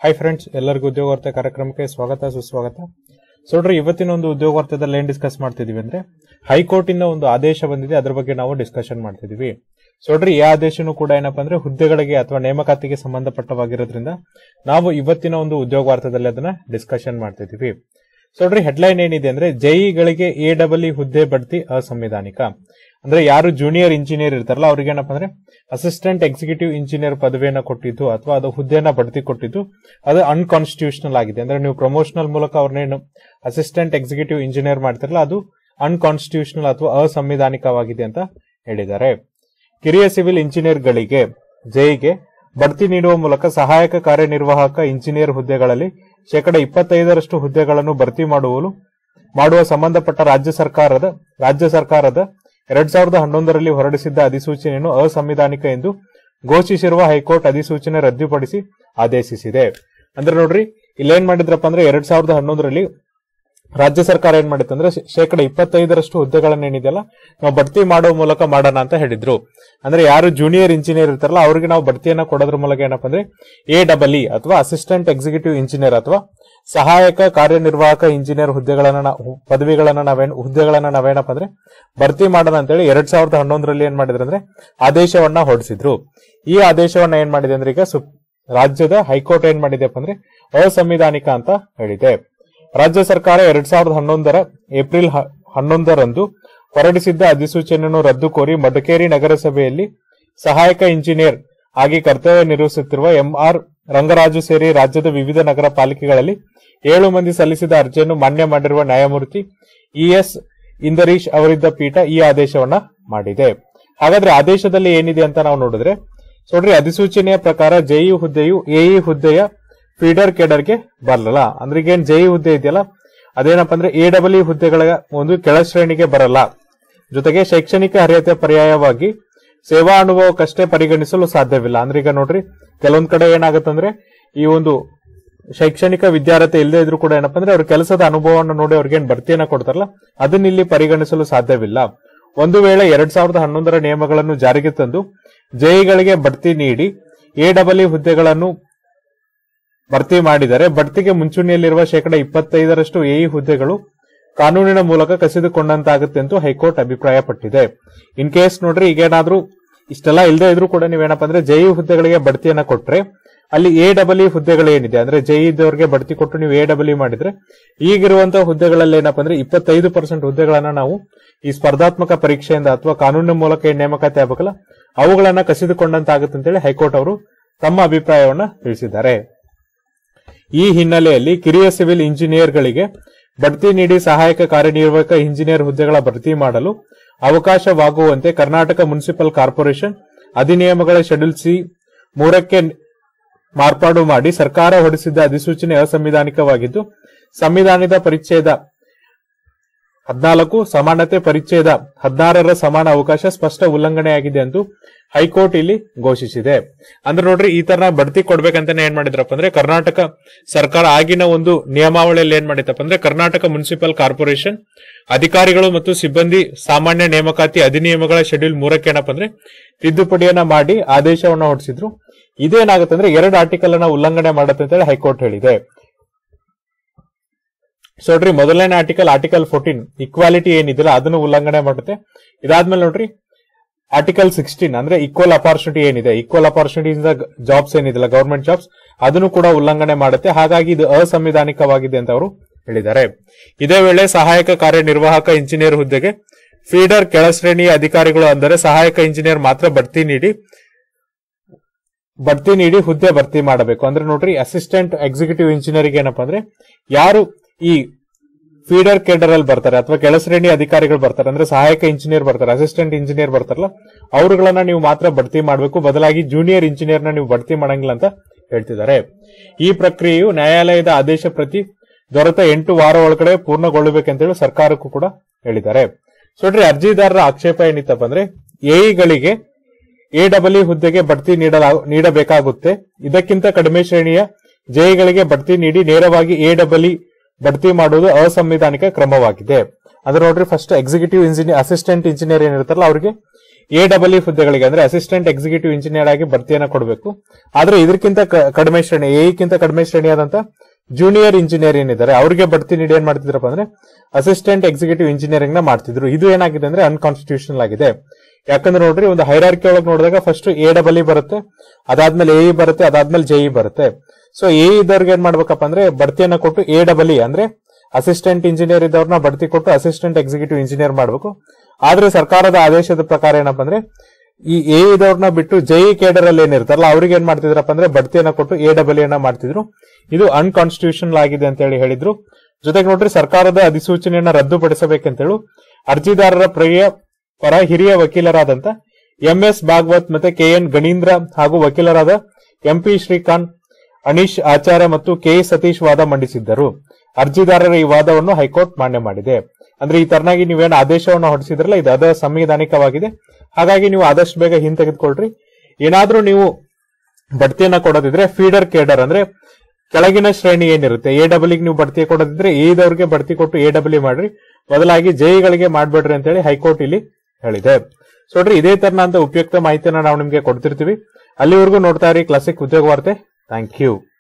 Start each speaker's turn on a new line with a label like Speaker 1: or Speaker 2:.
Speaker 1: hi friends ಎಲ್ಲರಿಗೂ ಉದ್ಯೋಗ ವಾರ್ತೆ ಕಾರ್ಯಕ್ರಮಕ್ಕೆ ಸ್ವಾಗತ ಸುಸ್ವಾಗತ ಸೊ ನೋಡ್ರಿ ಇವತ್ತಿನ ಒಂದು ಉದ್ಯೋಗ ವಾರ್ತೆದಲ್ಲಿ ಏನ್ ಡಿಸ್ಕಸ್ ಮಾಡ್ತಿದೀವಿ ಅಂದ್ರೆ ಹೈಕೋರ್ಟ್ ಇಂದ ಒಂದು ಆದೇಶ ಬಂದಿದೆ ಅದ್ರ ಬಗ್ಗೆ ನಾವು ಡಿಸ್ಕಷನ್ ಮಾಡ್ತಿದೀವಿ ಸೊ ನೋಡ್ರಿ ಈ ಆದೇಶನು ಕೂಡ ಏನಪ್ಪಾ ಅಂದ್ರೆ ಹುದ್ದೆಗಳಿಗೆ ಅಥವಾ ನೇಮಕಾತಿಗೆ ಸಂಬಂಧಪಟ್ಟವಾಗಿರೋದ್ರಿಂದ ನಾವು ಇವತ್ತಿನ ಒಂದು ಉದ್ಯೋಗ ವಾರ್ತೆದಲ್ಲಿ ಅದನ್ನ ಡಿಸ್ಕಷನ್ ಮಾಡ್ತಿದೀವಿ ಸೊ ನೋಡ್ರಿ ಹೆಡ್ಲೈನ್ ಏನಿದೆ ಅಂದ್ರೆ ಜೈಗಳಿಗೆ ಎ ಡಬಲ್ ಇ ಹುದ್ದೆ ಬಡ್ತಿ ಅಸಂವಿಧಾನಿಕ ಅಂದ್ರೆ ಯಾರು ಜೂನಿಯರ್ ಇಂಜಿನಿಯರ್ ಇರ್ತಾರಲ್ಲ ಅವ್ರಿಗೆ ಏನಪ್ಪಾ ಅಂದ್ರೆ ಅಸಿಸ್ಟೆಂಟ್ ಎಕ್ಸಿಕ್ಯೂಟಿವ್ ಇಂಜಿನಿಯರ್ ಪದವಿಯನ್ನ ಕೊಟ್ಟಿದ್ದು ಅಥವಾ ಅದು ಹುದ್ದೆಯನ್ನ ಬಡ್ತಿ ಕೊಟ್ಟಿದ್ದು ಅದು ಅನ್ಕಾನ್ಸ್ಟಿಟ್ಯೂಷನಲ್ ಆಗಿದೆ ಅಂದ್ರೆ ನೀವು ಪ್ರಮೋಷನಲ್ ಮೂಲಕ ಅವ್ರನ್ನೇನು ಅಸಿಸ್ಟೆಂಟ್ ಎಕ್ಸಿಕ್ಯೂಟಿವ್ ಇಂಜಿನಿಯರ್ ಮಾಡ್ತಿರಲ್ಲ ಅದು ಅನ್ಕಾನ್ಸ್ಟಿಟ್ಯೂಷನಲ್ ಅಥವಾ ಅಸಂವಿಧಾನಿಕವಾಗಿದೆ ಅಂತ ಹೇಳಿದ್ದಾರೆ ಕಿರಿಯ ಸಿವಿಲ್ ಇಂಜಿನಿಯರ್ಗಳಿಗೆ ಜೈಗೆ ಬಡ್ತಿ ನೀಡುವ ಮೂಲಕ ಸಹಾಯಕ ಕಾರ್ಯನಿರ್ವಾಹಕ ಇಂಜಿನಿಯರ್ ಹುದ್ದೆಗಳಲ್ಲಿ ಶೇಕಡ ಇಪ್ಪತ್ತೈದರಷ್ಟು ಹುದ್ದೆಗಳನ್ನು ಭರ್ತಿ ಮಾಡುವಲು ಮಾಡುವ ಸಂಬಂಧಪಟ್ಟ ರಾಜ್ಯ ಸರ್ಕಾರದ ರಾಜ್ಯ ಸರ್ಕಾರದ ಎರಡ್ ಸಾವಿರದ ಹನ್ನೊಂದರಲ್ಲಿ ಹೊರಡಿಸಿದ್ದ ಅಧಿಸೂಚನೆಯನ್ನು ಅಸಂವಿಧಾನಿಕ ಎಂದು ಘೋಷಿಸಿರುವ ಹೈಕೋರ್ಟ್ ಅಧಿಸೂಚನೆ ರದ್ದುಪಡಿಸಿ ಆದೇಶಿಸಿದೆ ಅಂದ್ರೆ ನೋಡ್ರಿ ಇಲ್ಲೇನ್ ಮಾಡಿದ್ರಪ್ಪ ಅಂದ್ರೆ ಎರಡ್ ಸಾವಿರದ ಹನ್ನೊಂದರಲ್ಲಿ ರಾಜ್ಯ ಸರ್ಕಾರ ಏನ್ ಮಾಡಿತ್ತು ಅಂದ್ರೆ ಶೇ- ಶೇಕಡ ಇಪ್ಪತ್ತೈದರಷ್ಟು ಹುದ್ದೆಗಳನ್ನ ಏನಿದೆಯಲ್ಲ ನಾವು ಬಡ್ತಿ ಮಾಡೋ ಮೂಲಕ ಮಾಡೋಣ ಅಂತ ಹೇಳಿದ್ರು ಅಂದ್ರೆ ಯಾರು ಜೂನಿಯರ್ ಇಂಜಿನಿಯರ್ ಇರ್ತಾರಲ್ಲ ಅವ್ರಿಗೆ ನಾವು ಬಡ್ತಿಯನ್ನ ಕೊಡೋದ್ರ ಮೂಲಕ ಏನಪ್ಪಾ ಅಂದ್ರೆ ಎ ಡಬಲ್ ಇ ಅಥವಾ ಅಸಿಸ್ಟೆಂಟ್ ಎಕ್ಸಿಕ್ಯೂಟಿವ್ ಇಂಜಿನಿಯರ್ ಅಥವಾ ಸಹಾಯಕ ಕಾರ್ಯನಿರ್ವಾಹಕ ಇಂಜಿನಿಯರ್ ಹುದ್ದೆಗಳನ್ನ ನಾವು- ಪದವಿಗಳನ್ನ ನಾವೇನ್ ಹುದ್ದೆಗಳನ್ನ ನಾವೇನಪ್ಪ ಅಂದ್ರೆ ಭರ್ತಿ ಮಾಡೋಣ ಅಂತೇಳಿ ಎರಡ್ ಸಾವಿರದ ಹನ್ನೊಂದರಲ್ಲಿ ಏನ್ ಮಾಡಿದ್ರು ಅಂದ್ರೆ ಆದೇಶವನ್ನ ಹೊರಡಿಸಿದ್ರು ಈ ಆದೇಶವನ್ನ ಏನ್ ಮಾಡಿದೆ ಅಂದ್ರೆ ಈಗ ಸುಪ್- ರಾಜ್ಯದ ಹೈಕೋರ್ಟ್ ಏನ್ ಮಾಡಿದೆಪ್ಪ ಅಂದ್ರೆ ಅಸಂವಿಧಾನಿಕ ಅಂತ ಹೇಳಿದೆ ರಾಜ್ಯ ಸರ್ಕಾರ ಎರಡ್ ಸಾವಿರದ ಹನ್ನೊಂದರ ಏಪ್ರಿಲ್ ಹ- ಹನ್ನೊಂದರಂದು ಹೊರಡಿಸಿದ್ದ ಅಧಿಸೂಚನೆಯನ್ನು ರದ್ದು ಕೋರಿ ಮಡಿಕೇರಿ ನಗರಸಭೆಯಲ್ಲಿ ಸಹಾಯಕ ಇಂಜಿನಿಯರ್ ಆಗಿ ಕರ್ತವ್ಯ ನಿರ್ವಹಿಸುತ್ತಿರುವ ಎಂಆರ್ ರಂಗರಾಜು ಸೇರಿ ರಾಜ್ಯದ ವಿವಿಧ ನಗರ ಪಾಲಿಕೆಗಳಲ್ಲಿ ಏಳು ಮಂದಿ ಸಲ್ಲಿಸಿದ ಅರ್ಜಿಯನ್ನು ಮಾನ್ಯ ಮಾಡಿರುವ ನ್ಯಾಯಮೂರ್ತಿ ಇಎಸ್ ಇಂದರೀಶ್ ಅವರಿದ್ದ ಪೀಠ ಈ ಆದೇಶವನ್ನ ಮಾಡಿದೆ ಹಾಗಾದ್ರೆ ಆದೇಶದಲ್ಲಿ ಏನಿದೆ ಅಂತ ನಾವು ನೋಡಿದ್ರೆ ಸೊ ನೋಡ್ರಿ ಅಧಿಸೂಚನೆಯ ಪ್ರಕಾರ ಜೆಇ ಹುದ್ದೆಯು ಎಇ ಹುದ್ದೆಯ ಫೀಡರ್ ಕೇಡರ್ಗೆ ಬರಲ್ಲ ಅಂದ್ರೆ ಈಗ ಏನ್ ಜೆಇ ಹುದ್ದೆ ಇದೆಯಲ್ಲ ಅದೇನಪ್ಪ ಅಂದ್ರೆ ಎ ಡಬಲ್ ಇ ಹುದ್ದೆಗಳ ಒಂದು ಕೆಳ ಶ್ರೇಣಿಗೆ ಬರಲ್ಲ ಜೊತೆಗೆ ಶೈಕ್ಷಣಿಕ ಅರ್ಹತೆ ಪರ್ಯಾಯವಾಗಿ ಸೇವಾ ಅನುಭವಕ್ಕಷ್ಟೇ ಪರಿಗಣಿಸಲು ಸಾಧ್ಯವಿಲ್ಲ ಅಂದ್ರೆ ಈಗ ನೋಡ್ರಿ ಕೆಲವೊಂದ್ ಕಡೆ ಏನಾಗುತ್ತಂದ್ರೆ ಈ ಒಂದು ಶೈಕ್ಷಣಿಕ ವಿದ್ಯಾರ್ಹತೆ ಇಲ್ಲದೆ ಇದ್ರೂ ಕೂಡ ಏನಪ್ಪಾ ಅಂದ್ರೆ ಅವ್ರ ಕೆಲಸದ ಅನುಭವವನ್ನು ನೋಡಿ ಅವ್ರಿಗೆ ಏನ್ ಭರ್ತಿಯನ್ನ ಕೊಡ್ತಾರಲ್ಲ ಅದನ್ನ ಇಲ್ಲಿ ಪರಿಗಣಿಸಲು ಸಾಧ್ಯವಿಲ್ಲ ಒಂದು ವೇಳೆ ಎರಡ್ ಸಾವಿರದ ಹನ್ನೊಂದರ ನಿಯಮಗಳನ್ನು ಜಾರಿಗೆ ತಂದು ಜೆಇಗಳಿಗೆ ಬಡ್ತಿ ನೀಡಿ ಎ ಡಬಲ್ ಇ ಹುದ್ದೆಗಳನ್ನು ಭರ್ತಿ ಮಾಡಿದರೆ ಬಡ್ತಿಗೆ ಮುಂಚೂಣಿಯಲ್ಲಿರುವ ಶೇಕಡ ಇಪ್ಪತ್ತೈದರಷ್ಟು ಎಇ ಹುದ್ದೆಗಳು ಕಾನೂನಿನ ಮೂಲಕ ಕಸಿದುಕೊಂಡಂತಾಗುತ್ತೆ ಎಂದು ಹೈಕೋರ್ಟ್ ಅಭಿಪ್ರಾಯಪಟ್ಟಿದೆ ಇನ್ ಕೇಸ್ ನೋಡ್ರಿ ಈಗೇನಾದ್ರೂ ಇಷ್ಟೆಲ್ಲ ಇಲ್ಲದೆ ಇದ್ರೂ ಕೂಡ ನೀವೇನಪ್ಪ ಅಂದ್ರೆ ಜೈ ಹುದ್ದೆಗಳಿಗೆ ಬಡ್ತಿಯನ್ನ ಕೊಟ್ರೆ ಅಲ್ಲಿ ಎ ಡಬಲ್ ಇ ಹುದ್ದೆಗಳು ಏನಿದೆ ಅಂದ್ರೆ ಜೈ ಇದ್ದವರಿಗೆ ಬಡ್ತಿ ಕೊಟ್ಟು ನೀವು ಎ ಡಬಲ್ ಇ ಮಾಡಿದ್ರೆ ಈಗಿರುವಂತಹ ಹುದ್ದೆಗಳಲ್ಲಿ ಏನಪ್ಪ ಅಂದ್ರೆ ಇಪ್ಪತ್ತೈದು ಪರ್ಸೆಂಟ್ ಹುದ್ದೆಗಳನ್ನ ನಾವು ಈ ಸ್ಪರ್ಧಾತ್ಮಕ ಪರೀಕ್ಷೆಯಿಂದ ಅಥವಾ ಕಾನೂನಿನ ಮೂಲಕ ಏನ್ ನೇಮಕಾತಿ ಆಗಬೇಕಲ್ಲ ಅವುಗಳನ್ನ ಕಸಿದುಕೊಂಡಂತಾಗುತ್ತೆ ಅಂತೇಳಿ ಹೈಕೋರ್ಟ್ ಅವರು ತಮ್ಮ ಅಭಿಪ್ರಾಯವನ್ನ ತಿಳಿಸಿದ್ದಾರೆ ಈ ಹಿನ್ನೆಲೆಯಲ್ಲಿ ಕಿರಿಯ ಸಿವಿಲ್ ಇಂಜಿನಿಯರ್ಗಳಿಗೆ ಬಡ್ತಿ ನೀಡಿ ಸಹಾಯಕ ಕಾರ್ಯನಿರ್ವಾಹಕ ಇಂಜಿನಿಯರ್ ಹುದ್ದೆಗಳ ಭರ್ತಿ ಮಾಡಲು ಅವಕಾಶವಾಗುವಂತೆ ಕರ್ನಾಟಕ ಮುನ್ಸಿಪಲ್ ಕಾರ್ಪೊರೇಷನ್ ಅಧಿನಿಯಮಗಳ ಶೆಡ್ಯೂಲ್ ಸಿ ಮೂರಕ್ಕೆ ಮಾರ್ಪಾಡು ಮಾಡಿ ಸರ್ಕಾರ ಹೊರಡಿಸಿದ್ದ ಅಧಿಸೂಚನೆ ಅಸಂವಿಧಾನಿಕವಾಗಿದ್ದು ಸಂವಿಧಾನದ ಪರಿಚ್ಛೇದ ಹದಿನಾಲ್ಕು ಸಮಾನತೆ ಪರಿಚ್ಛೇದ ಹದಿನಾರರ ಸಮಾನ ಅವಕಾಶ ಸ್ಪಷ್ಟ ಉಲ್ಲಂಘನೆಯಾಗಿದೆ ಎಂದು ಹೈಕೋರ್ಟ್ ಇಲ್ಲಿ ಘೋಷಿಸಿದೆ ಅಂದ್ರೆ ನೋಡ್ರಿ ಈ ತರ ಬಡ್ತಿ ಕೊಡ್ಬೇಕಂತಾನೆ ಏನ್ ಮಾಡಿದ್ರಪ್ಪ ಅಂದ್ರೆ ಕರ್ನಾಟಕ ಸರ್ಕಾರ ಆಗಿನ ಒಂದು ನಿಯಮಾವಳಿಯಲ್ಲಿ ಏನ್ ಮಾಡಿತ್ತಪ್ಪ ಅಂದ್ರೆ ಕರ್ನಾಟಕ ಮುನ್ಸಿಪಲ್ ಕಾರ್ಪೊರೇಷನ್ ಅಧಿಕಾರಿಗಳು ಮತ್ತು ಸಿಬ್ಬಂದಿ ಸಾಮಾನ್ಯ ನೇಮಕಾತಿ ಅಧಿನಿಯಮಗಳ ಶೆಡ್ಯೂಲ್ ಮೂರಕ್ಕೆ ಏನಪ್ಪ ಅಂದ್ರೆ ತಿದ್ದುಪಡಿಯನ್ನ ಮಾಡಿ ಆದೇಶವನ್ನ ಹೊರಡಿಸಿದ್ರು ಇದೇನಾಗುತ್ತೆ ಅಂದ್ರೆ ಎರಡು ಆರ್ಟಿಕಲ್ ಅನ್ನ ಉಲ್ಲಂಘನೆ ಮಾಡುತ್ತೆ ಅಂತೇಳಿ ಹೈಕೋರ್ಟ್ ಹೇಳಿದೆ ಸೊ ನೋಡ್ರಿ ಮೊದಲನೇ ಆರ್ಟಿಕಲ್ ಆರ್ಟಿಕಲ್ ಫೋರ್ಟೀನ್ ಇಕ್ವಾಲಿಟಿ ಏನಿದಿಲ್ಲ ಅದನ್ನು ಉಲ್ಲಂಘನೆ ಮಾಡುತ್ತೆ ಇದಾದ್ಮೇಲೆ ನೋಡ್ರಿ ಆರ್ಟಿಕಲ್ ಸಿಕ್ಸ್ಟೀನ್ ಅಂದ್ರೆ ಈಕ್ವಲ್ ಅಪಾರ್ಚುನಿಟಿ ಏನಿದೆ ಈಕ್ವಲ್ ಅಪಾರ್ಚುನಿಟಿ ಜಾಬ್ಸ್ ಏನಿದಿಲ್ಲ ಗವರ್ಮೆಂಟ್ ಜಾಬ್ಸ್ ಅದನ್ನು ಕೂಡ ಉಲ್ಲಂಘನೆ ಮಾಡುತ್ತೆ ಹಾಗಾಗಿ ಇದು ಅಸಂವಿಧಾನಿಕವಾಗಿದೆ ಅಂತ ಅವರು ಹೇಳಿದ್ದಾರೆ ಇದೇ ವೇಳೆ ಸಹಾಯಕ ಕಾರ್ಯನಿರ್ವಾಹಕ ಇಂಜಿನಿಯರ್ ಹುದ್ದೆಗೆ ಫೀಡರ್ ಕೆಳ ಶ್ರೇಣಿಯ ಅಧಿಕಾರಿಗಳು ಅಂದರೆ ಸಹಾಯಕ ಇಂಜಿನಿಯರ್ ಮಾತ್ರ ಬಡ್ತಿ ನೀಡಿ ಬಡ್ತಿ ನೀಡಿ ಹುದ್ದೆ ಭರ್ತಿ ಮಾಡಬೇಕು ಅಂದ್ರೆ ನೋಡ್ರಿ ಅಸಿಸ್ಟೆಂಟ್ ಎಕ್ಸಿಕ್ಯೂಟಿವ್ ಇಂಜಿನಿಯರ್ಗೆ ಏನಪ್ಪಾ ಅಂದ್ರೆ ಯಾರು ಈ ಫೀಡರ್ ಕೇಡರ್ ಅಲ್ಲಿ ಬರ್ತಾರೆ ಅಥವಾ ಕೆಳಶ್ರೇಣಿ ಅಧಿಕಾರಿಗಳು ಬರ್ತಾರೆ ಅಂದ್ರೆ ಸಹಾಯಕ ಇಂಜಿನಿಯರ್ ಬರ್ತಾರೆ ಅಸಿಸ್ಟೆಂಟ್ ಇಂಜಿನಿಯರ್ ಬರ್ತಾರಲ್ಲ ಅವರುಗಳನ್ನ ನೀವು ಮಾತ್ರ ಬಡ್ತಿ ಮಾಡಬೇಕು ಬದಲಾಗಿ ಜೂನಿಯರ್ ಇಂಜಿನಿಯರ್ ನ ನೀವು ಬಡ್ತಿ ಮಾಡಂಗಿಲ್ಲ ಅಂತ ಹೇಳ್ತಿದ್ದಾರೆ ಈ ಪ್ರಕ್ರಿಯೆಯು ನ್ಯಾಯಾಲಯದ ಆದೇಶ ಪ್ರತಿ ದೊರೆತ ಎಂಟು ವಾರ ಒಳಗಡೆ ಪೂರ್ಣಗೊಳ್ಳಬೇಕೆಂತೇಳಿ ಸರ್ಕಾರಕ್ಕೂ ಕೂಡ ಹೇಳಿದ್ದಾರೆ ಸೊ ನೋಡ್ರಿ ಅರ್ಜಿದಾರರ ಆಕ್ಷೇಪ ಏನಿತ್ತಪ್ಪ ಅಂದ್ರೆ ಎಇಗಳಿಗೆ ಎ ಡಬಲ್ ಇ ಹುದ್ದೆಗೆ ಬಡ್ತಿ ನೀಡಲಾ ನೀಡಬೇಕಾಗುತ್ತೆ ಇದಕ್ಕಿಂತ ಕಡಿಮೆ ಶ್ರೇಣಿಯ ಜೆಇಗಳಿಗೆ ಬಡ್ತಿ ನೀಡಿ ನೇರವಾಗಿ ಎ ಡಬಲ್ ಇ ಬಡ್ತಿ ಮಾಡುವುದು ಅಸಂವಿಧಾನಿಕ ಕ್ರಮವಾಗಿದೆ ಅಂದ್ರೆ ನೋಡ್ರಿ first executive engineer assistant engineer ಏನಿರ್ತಾರಲ್ಲ ಅವರಿಗೆ ಎ ಡಬಲ್ ಇ ಹುದ್ದೆಗಳಿಗೆ ಅಂದ್ರೆ ಅಸಿಸ್ಟೆಂಟ್ ಎಕ್ಸಿಕ್ಯೂಟಿವ್ ಇಂಜಿನಿಯರ್ ಆಗಿ ಭರ್ತಿಯನ್ನ ಕೊಡಬೇಕು ಆದ್ರೆ ಇದಕ್ಕಿಂತ ಕ- ಕಡಿಮೆ ಶ್ರೇಣಿ ಎಕ್ಕಿಂತ ಕಡಿಮೆ ಶ್ರೇಣಿಯಾದಂತ ಜೂನಿಯರ್ ಇಂಜಿನಿಯರ್ ಏನಿದ್ದಾರೆ ಅವರಿಗೆ ಬಡ್ತಿ ನೀಡಿ ಏನ್ ಮಾಡ್ತಿದ್ರಪ್ಪ ಅಂದ್ರೆ ಅಸಿಸ್ಟೆಂಟ್ ಎಕ್ಸಿಕ್ಯೂಟಿವ್ ಇಂಜಿನಿಯರಿಂಗ್ ನ ಮಾಡ್ತಿದ್ರು ಇದು ಏನಾಗಿದೆ ಅಂದ್ರೆ ಅನ್ಕಾನ್ಸ್ಟಿಟ್ಯೂಷನಲ್ ಆಗಿದೆ ಯಾಕಂದ್ರೆ ನೋಡ್ರಿ ಒಂದು ಹೈರಾರ್ಕಿ ಒಳಗೆ ನೋಡಿದಾಗ ಫಸ್ಟ್ ಎ ಡಬಲ್ ಇ ಬರುತ್ತೆ ಅದಾದ್ಮೇಲೆ ಎ ಬರುತ್ತೆ ಅದಾದ್ಮೇಲೆ ಜೆಇ ಬರುತ್ತೆ ಸೊ ಎ ಇದ್ದವ್ರಿಗೆ ಏನ್ ಮಾಡ್ಬೇಕಪ್ಪ ಅಂದ್ರೆ ಬಡ್ತಿಯನ್ನ ಕೊಟ್ಟು ಎ ಡಬಲ್ ಇ ಅಂದ್ರೆ ಅಸಿಸ್ಟೆಂಟ್ ಇಂಜಿನಿಯರ್ ಇದ್ದವ್ರನ್ನ ಬಡ್ತಿ ಕೊಟ್ಟು ಅಸಿಸ್ಟೆಂಟ್ ಎಕ್ಸಿಕ್ಯೂಟಿವ್ ಇಂಜಿನಿಯರ್ ಮಾಡಬೇಕು ಆದ್ರೆ ಸರ್ಕಾರದ ಆದೇಶದ ಪ್ರಕಾರ ಏನಪ್ಪ ಅಂದ್ರೆ ಈ ಎ ಇದ್ದವ್ರನ್ನ ಬಿಟ್ಟು ಜೆಇ ಕೇಡರ್ ಅಲ್ಲಿ ಏನಿರ್ತಾರಲ್ಲ ಅವ್ರಿಗೆ ಏನ್ ಮಾಡ್ತಿದ್ರಪ್ಪ ಅಂದ್ರೆ ಬಡ್ತಿಯನ್ನ ಕೊಟ್ಟು ಎ ಡಬಲ್ ಅನ್ನ ಮಾಡ್ತಿದ್ರು ಇದು ಅನ್ಕಾನ್ಸ್ಟಿಟ್ಯೂಷನಲ್ ಆಗಿದೆ ಅಂತ ಹೇಳಿ ಹೇಳಿದ್ರು ಜೊತೆಗೆ ನೋಡ್ರಿ ಸರ್ಕಾರದ ಅಧಿಸೂಚನೆಯನ್ನ ರದ್ದುಪಡಿಸಬೇಕಂತೇಳಿ ಅರ್ಜಿದಾರರ ಪ್ರಿಯ ಪರ ಹಿರಿಯ ವಕೀಲರಾದಂತ ಎಂ ಎಸ್ ಭಾಗವತ್ ಮತ್ತೆ ಕೆ ಎನ್ ಗಣೀಂದ್ರ ಹಾಗೂ ವಕೀಲರಾದ ಎಂ ಪಿ ಶ್ರೀಕಾಂತ್ ಅನೀಶ್ ಆಚಾರ್ಯ ಮತ್ತು ಕೆ ಸತೀಶ್ ವಾದ ಮಂಡಿಸಿದ್ದರು ಅರ್ಜಿದಾರರ ಈ ವಾದವನ್ನು ಹೈಕೋರ್ಟ್ ಮಾನ್ಯ ಮಾಡಿದೆ ಅಂದ್ರೆ ಈ ತರನಾಗಿ ನೀವೇನು ಆದೇಶವನ್ನು ಹೊರಡಿಸಿದ್ರಲ್ಲ ಇದು ಅದ ಸಂವಿಧಾನಿಕವಾಗಿದೆ ಹಾಗಾಗಿ ನೀವು ಆದಷ್ಟು ಬೇಗ ಹಿಂತೆಗೆದುಕೊಳ್ರಿ ಏನಾದ್ರೂ ನೀವು ಬಡ್ತಿಯನ್ನ ಕೊಡೋದಿದ್ರೆ ಫೀಡರ್ ಕೇಡರ್ ಅಂದ್ರೆ ಕೆಳಗಿನ ಶ್ರೇಣಿ ಏನಿರುತ್ತೆ ಎ ಡಬಲ್ ನೀವು ಬಡ್ತಿ ಕೊಡೋದಿದ್ರೆ ಎದವ್ರಿಗೆ ಬಡ್ತಿ ಕೊಟ್ಟು ಎ ಡಬಲ್ ಮಾಡ್ರಿ ಬದಲಾಗಿ ಜೆಇಗಳಿಗೆ ಮಾಡ್ಬೇಡ್ರಿ ಅಂತ ಹೇಳಿ ಹೈಕೋರ್ಟ್ ಇಲ್ಲಿ ಹೇಳಿದೆ ಸೊ ನೋಡ್ರಿ ಇದೇ ತರನಂತ ಉಪಯುಕ್ತ ಮಾಹಿತಿಯನ್ನ ನಾವು ನಿಮ್ಗೆ ಕೊಡ್ತಿರ್ತೀವಿ ಅಲ್ಲಿವರೆಗೂ ನೋಡ್ತಾ ಇರಿ ಕ್ಲಾಸಿಕ್ ಉದ್ಯೋಗ ವಾರ್ತೆ ಥ್ಯಾಂಕ್ ಯು